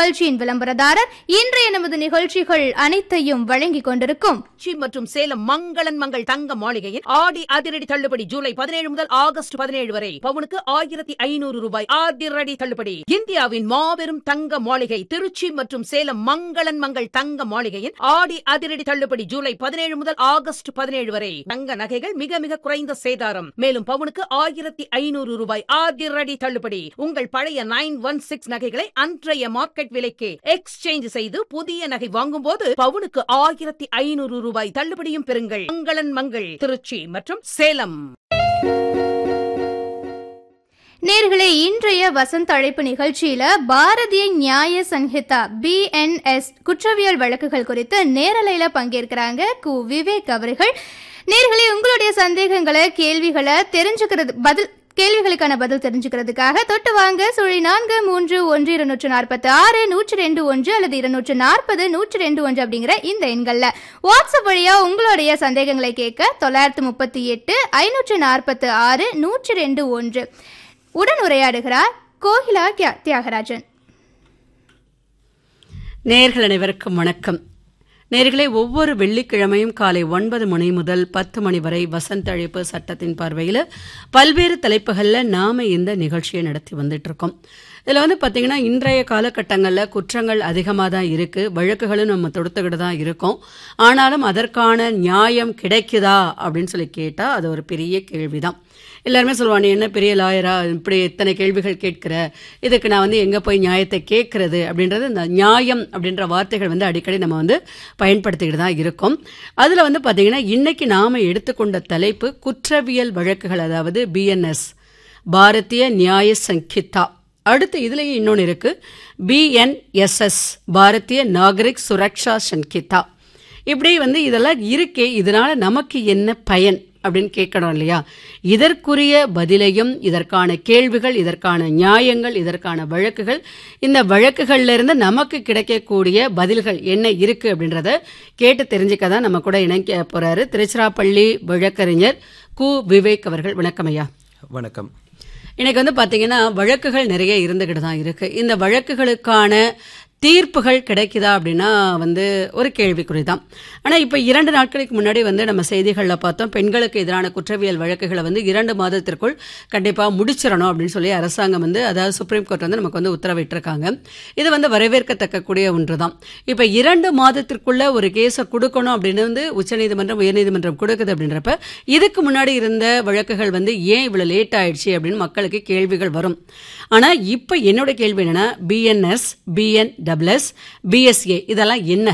இந்நிகழ்ச்சியின் விளம்பரதாரர் இன்றைய நமது நிகழ்ச்சிகள் அனைத்தையும் வழங்கிக் கொண்டிருக்கும் திருச்சி மற்றும் சேலம் மங்களன் மங்கள் தங்க மாளிகையின் ஆடி அதிரடி தள்ளுபடி ஜூலை பதினேழு முதல் ஆகஸ்ட் பதினேழு வரை பவுனுக்கு ஆயிரத்தி ஐநூறு ரூபாய் அதிரடி தள்ளுபடி இந்தியாவின் மாபெரும் தங்க மாளிகை திருச்சி மற்றும் சேலம் மங்களன் மங்கள் தங்க மாளிகையின் ஆடி அதிரடி தள்ளுபடி ஜூலை பதினேழு முதல் ஆகஸ்ட் பதினேழு வரை தங்க நகைகள் மிக மிக குறைந்த சேதாரம் மேலும் பவுனுக்கு ஆயிரத்தி ஐநூறு ரூபாய் அதிரடி தள்ளுபடி உங்கள் பழைய நைன் ஒன் சிக்ஸ் நகைகளை அன்றைய மார்க்கெட் விலைக்கு எக்ஸ்சேஞ்ச் செய்து புதிய நகை வாங்கும் போது பவுனுக்கு ஆயிரத்தி ஐநூறு ரூபாய் தள்ளுபடியும் பெறுங்கள் மங்களன் மங்கள் திருச்சி மற்றும் சேலம் நேர்களே இன்றைய வசந்த் அழைப்பு நிகழ்ச்சியில பாரதிய நியாய சன்ஹிதா பிஎன்எஸ் குற்றவியல் வழக்குகள் குறித்து நேரலையில பங்கேற்கிறாங்க கு விவேக் அவர்கள் நேர்களே உங்களுடைய சந்தேகங்களை கேள்விகளை தெரிஞ்சுக்கிறது பதில் கேள்விகளுக்கான பதில் தெரிஞ்சுக்கிறதுக்காக தொட்டு வாங்க சுழி நான்கு மூன்று ஒன்று இருநூற்று நாற்பத்தி ஆறு நூற்றி ரெண்டு ஒன்று அல்லது இருநூற்று நாற்பது நூற்றி ரெண்டு ஒன்று அப்படிங்கிற இந்த எண்கள்ல வாட்ஸ்அப் வழியா உங்களுடைய சந்தேகங்களை கேட்க தொள்ளாயிரத்து முப்பத்தி எட்டு ஐநூற்று நாற்பத்தி ஆறு நூற்றி ரெண்டு ஒன்று உடன் உரையாடுகிறார் கோகிலா கியா- தியாகராஜன் நேர்கள் அனைவருக்கும் வணக்கம் நேர்களே ஒவ்வொரு வெள்ளிக்கிழமையும் காலை ஒன்பது மணி முதல் பத்து மணி வரை வசந்த அழைப்பு சட்டத்தின் பார்வையில் பல்வேறு தலைப்புகளில் நாம இந்த நிகழ்ச்சியை நடத்தி வந்துட்டு இருக்கோம் இதில் வந்து பார்த்தீங்கன்னா இன்றைய காலகட்டங்களில் குற்றங்கள் அதிகமாக தான் இருக்கு வழக்குகளும் நம்ம தொடுத்துக்கிட்டு தான் இருக்கோம் ஆனாலும் அதற்கான நியாயம் கிடைக்குதா அப்படின்னு சொல்லி கேட்டால் அது ஒரு பெரிய கேள்விதான் எல்லாருமே சொல்லுவாங்க நீ என்ன பெரிய லாயரா இப்படி இத்தனை கேள்விகள் கேட்கிற இதுக்கு நான் வந்து எங்கே போய் நியாயத்தை கேட்கறது அப்படின்றது இந்த நியாயம் அப்படின்ற வார்த்தைகள் வந்து அடிக்கடி நம்ம வந்து பயன்படுத்திக்கிட்டு தான் இருக்கோம் அதில் வந்து பார்த்தீங்கன்னா இன்னைக்கு நாம் எடுத்துக்கொண்ட தலைப்பு குற்றவியல் வழக்குகள் அதாவது பிஎன்எஸ் பாரதிய நியாய சங்கிதா அடுத்து இதுலயே இன்னொன்று இருக்கு பிஎன்எஸ்எஸ் பாரதிய நாகரிக் சுரக்ஷா சங்கிதா இப்படி வந்து இதெல்லாம் இருக்கே இதனால நமக்கு என்ன பயன் அப்படின்னு கேட்கணும் இல்லையா இதற்குரிய பதிலையும் இதற்கான கேள்விகள் இதற்கான நியாயங்கள் இதற்கான வழக்குகள் இந்த வழக்குகள்ல இருந்து நமக்கு கிடைக்கக்கூடிய பதில்கள் என்ன இருக்கு அப்படின்றத கேட்டு தெரிஞ்சுக்க தான் நம்ம கூட இணைக்க போறாரு திருச்சிராப்பள்ளி வழக்கறிஞர் கு விவேக் அவர்கள் வணக்கம் ஐயா வணக்கம் இன்னைக்கு வந்து பாத்தீங்கன்னா வழக்குகள் நிறைய இருந்துகிட்டு தான் இருக்கு இந்த வழக்குகளுக்கான தீர்ப்புகள் கிடைக்குதா அப்படின்னா வந்து ஒரு கேள்விக்குறி தான் ஆனால் இப்போ இரண்டு நாட்களுக்கு முன்னாடி வந்து நம்ம செய்திகளில் பார்த்தோம் பெண்களுக்கு எதிரான குற்றவியல் வழக்குகளை வந்து இரண்டு மாதத்திற்குள் கண்டிப்பாக முடிச்சிடணும் அப்படின்னு சொல்லி அரசாங்கம் வந்து அதாவது சுப்ரீம் கோர்ட் வந்து நமக்கு வந்து உத்தரவிட்டிருக்காங்க இது வந்து வரவேற்கத்தக்கக்கூடிய ஒன்று தான் இப்போ இரண்டு மாதத்திற்குள்ள ஒரு கேஸை கொடுக்கணும் அப்படின்னு வந்து உச்சநீதிமன்றம் உயர்நீதிமன்றம் கொடுக்குது அப்படின்றப்ப இதுக்கு முன்னாடி இருந்த வழக்குகள் வந்து ஏன் இவ்வளவு லேட் ஆயிடுச்சு அப்படின்னு மக்களுக்கு கேள்விகள் வரும் ஆனா இப்ப என்னோட கேள்வி என்னன்னா பிஎன்எஸ் பிஎன் டபிள்எஸ் பிஎஸ்ஏ இதெல்லாம் என்ன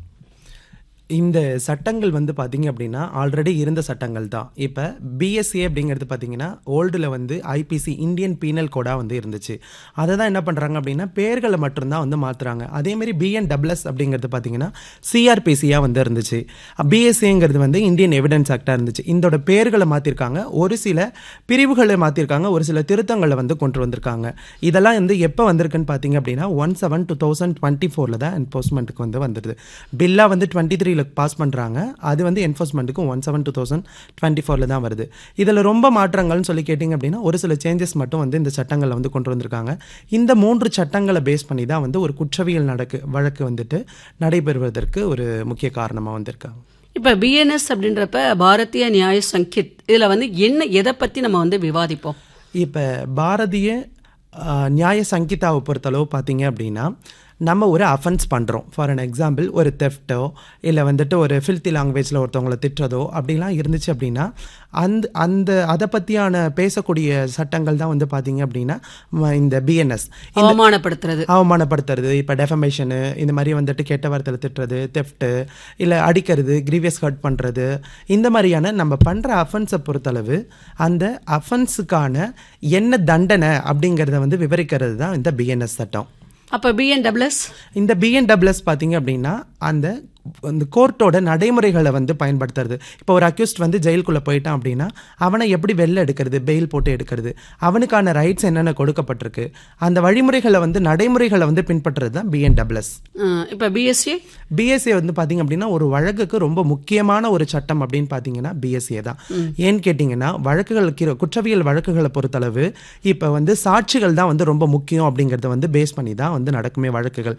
இந்த சட்டங்கள் வந்து பார்த்தீங்க அப்படின்னா ஆல்ரெடி இருந்த சட்டங்கள் தான் இப்போ பிஎஸ்ஏ அப்படிங்கிறது பார்த்தீங்கன்னா ஓல்டில் வந்து ஐபிசி இந்தியன் பீனல் கோடாக வந்து இருந்துச்சு அதை தான் என்ன பண்ணுறாங்க அப்படின்னா பேர்களை மட்டும்தான் வந்து மாற்றுறாங்க அதேமாரி பிஎன் டபிள்எஸ் அப்படிங்கிறது பார்த்தீங்கன்னா சிஆர்பிசியாக வந்து இருந்துச்சு பிஎஸ்ஏங்கிறது வந்து இந்தியன் எவிடன்ஸ் ஆக்டாக இருந்துச்சு இதோட பேர்களை மாற்றிருக்காங்க ஒரு சில பிரிவுகளை மாற்றிருக்காங்க ஒரு சில திருத்தங்களை வந்து கொண்டு வந்திருக்காங்க இதெல்லாம் வந்து எப்போ வந்திருக்குன்னு பார்த்தீங்க அப்படின்னா one seven two thousand twenty ஃபோரில் தான் என்ஃபோர்ஸ்மெண்ட்டுக்கு வந்து வந்துடுது பில்லாக வந்து டுவெண்ட்டி த்ரீல பாஸ் பண்ணுறாங்க அது வந்து என்ஃபோர்ஸ்மெண்ட்டுக்கு one seven two thousand twenty ஃபோரில் தான் வருது இதில் ரொம்ப மாற்றங்கள்னு சொல்லி கேட்டிங்க அப்படின்னா ஒரு சில சேஞ்சஸ் மட்டும் வந்து இந்த சட்டங்களை வந்து கொண்டு வந்திருக்காங்க இந்த மூன்று சட்டங்களை பேஸ் பண்ணி தான் வந்து ஒரு குற்றவியல் நடக்கு வழக்கு வந்துட்டு நடைபெறுவதற்கு ஒரு முக்கிய காரணமாக வந்திருக்காங்க இப்ப பிஎன்எஸ் அப்படின்றப்ப பாரதிய நியாய சங்கித் இதுல வந்து என்ன எதை பத்தி நம்ம வந்து விவாதிப்போம் இப்போ பாரதிய ஆஹ், நியாய சங்கீதாவை பொறுத்தளவு பார்த்தீங்க அப்படின்னா நம்ம ஒரு அஃபென்ஸ் பண்ணுறோம் ஃபார் அன் எக்ஸாம்பிள் ஒரு தெஃப்ட்டோ இல்லை வந்துட்டு ஒரு ஃபில்த்தி லாங்குவேஜில் ஒருத்தவங்கள திட்டுறதோ அப்படிலாம் இருந்துச்சு அப்படின்னா அந்த அந்த அதை பற்றியான பேசக்கூடிய சட்டங்கள் தான் வந்து பார்த்தீங்க அப்படின்னா ம- இந்த பிஎன்எஸ் அவமானப்படுத்துறது அவமானப்படுத்துறது இப்போ டெஃபமேஷனு இந்த மாதிரி வந்துட்டு கெட்ட வார்த்தையில் திட்டுறது தெஃப்ட்டு இல்லை அடிக்கிறது கிரீவியஸ் ஹர்ட் பண்ணுறது இந்த மாதிரியான நம்ம பண்ணுற அஃபென்ஸை பொறுத்தளவு அந்த அஃபென்ஸுக்கான என்ன தண்டனை அப்படிங்கிறத வந்து விவரிக்கிறது தான் இந்த பிஎன்எஸ் சட்டம் அப்ப பிஎன் டபிள்எஸ் இந்த பிஎன்டபிள்எஸ் பார்த்தீங்க அப்படின்னா அந்த அந்த கோர்ட்டோட நடைமுறைகளை வந்து பயன்படுத்துறது இப்போ ஒரு அக்யூஸ்ட் வந்து ஜெயிலுக்குள்ளே போயிட்டான் அப்படின்னா அவனை எப்படி வெளில எடுக்கிறது பெயில் போட்டு எடுக்கிறது அவனுக்கான ரைட்ஸ் என்னென்ன கொடுக்கப்பட்டிருக்கு அந்த வழிமுறைகளை வந்து நடைமுறைகளை வந்து பின்பற்றுறது தான் பிஎன்டபிள்எஸ் இப்ப பிஎஸ்ஏ பிஎஸ்ஏ வந்து பார்த்தீங்க அப்படின்னா ஒரு வழக்குக்கு ரொம்ப முக்கியமான ஒரு சட்டம் அப்படின்னு பார்த்தீங்கன்னா பிஎஸ்ஏ தான் ஏன்னு கேட்டிங்கன்னா வழக்குகள் கி- குற்றவியல் வழக்குகளை பொறுத்தளவு இப்போ வந்து சாட்சிகள் தான் வந்து ரொம்ப முக்கியம் அப்படிங்கிறத வந்து பேஸ் பண்ணி தான் வந்து நடக்குமே வழக்குகள்